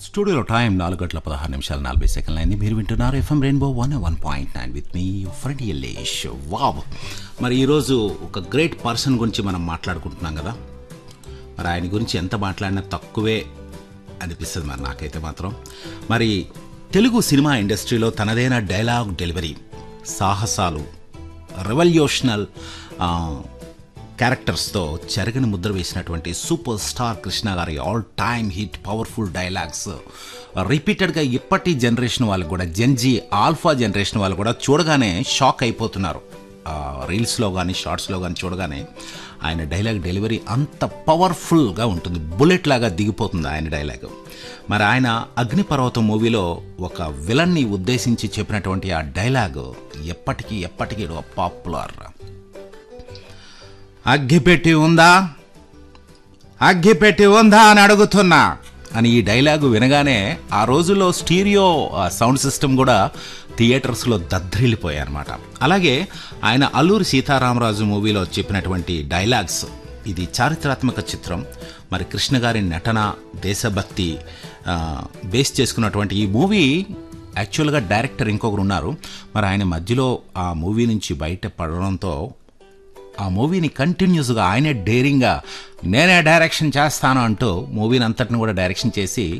స్టూడియోలో టైం నాలుగు గంటల పదహారు నిమిషాలు నలభై సెకండ్లు అయింది మీరు వింటున్నారు FM rainbow one one point nine with me friend Ellesh wow మరి ఈరోజు ఒక గ్రేట్ పర్సన్ గురించి మనం మాట్లాడుకుంటున్నాం కదా మరి ఆయన గురించి ఎంత మాట్లాడినా తక్కువే అనిపిస్తుంది మరి నాకైతే మాత్రం మరి తెలుగు సినిమా ఇండస్ట్రీలో తనదైన డైలాగ్ డెలివరీ సాహసాలు రెవల్యూషనల్ క్యారెక్టర్స్తో చెరగని ముద్ర వేసినటువంటి సూపర్ స్టార్ కృష్ణ గారి all time hit powerful dialogues రిపీటెడ్గా ఇప్పటి జనరేషన్ వాళ్ళు కూడా జెన్జీ ఆల్ఫా జనరేషన్ వాళ్ళు కూడా చూడగానే షాక్ అయిపోతున్నారు ఆ, రీల్స్లో కానీ షార్ట్స్లో కానీ చూడగానే ఆయన డైలాగ్ డెలివరీ అంత పవర్ఫుల్గా ఉంటుంది బుల్లెట్ లాగా దిగిపోతుంది ఆయన డైలాగ్ మరి ఆయన అగ్నిపర్వతం మూవీలో ఒక విలన్ని ఉద్దేశించి చెప్పినటువంటి ఆ డైలాగ్ ఎప్పటికీ ఎప్పటికీ పాపులర్ అగ్గిపెట్టి ఉందా అగ్గిపెట్టి ఉందా అని అడుగుతున్నా అని ఈ డైలాగు వినగానే ఆ రోజుల్లో స్టీరియో ఆ, సౌండ్ సిస్టమ్ కూడా థియేటర్స్లో దద్దరిల్లిపోయాయి అనమాట అలాగే ఆయన అల్లూరి సీతారామరాజు మూవీలో చెప్పినటువంటి డైలాగ్స్ ఇది చారిత్రాత్మక చిత్రం మరి కృష్ణ గారి నటన దేశభక్తి ఆ, బేస్ చేసుకున్నటువంటి ఈ మూవీ యాక్చువల్గా డైరెక్టర్ ఇంకొకరు ఉన్నారు మరి ఆయన మధ్యలో ఆ మూవీ నుంచి బయట పడడంతో ఆ మూవీని కంటిన్యూస్గా ఆయనే డేరింగ్గా నేనే డైరెక్షన్ చేస్తాను అంటూ మూవీని అంతటిని కూడా డైరెక్షన్ చేసి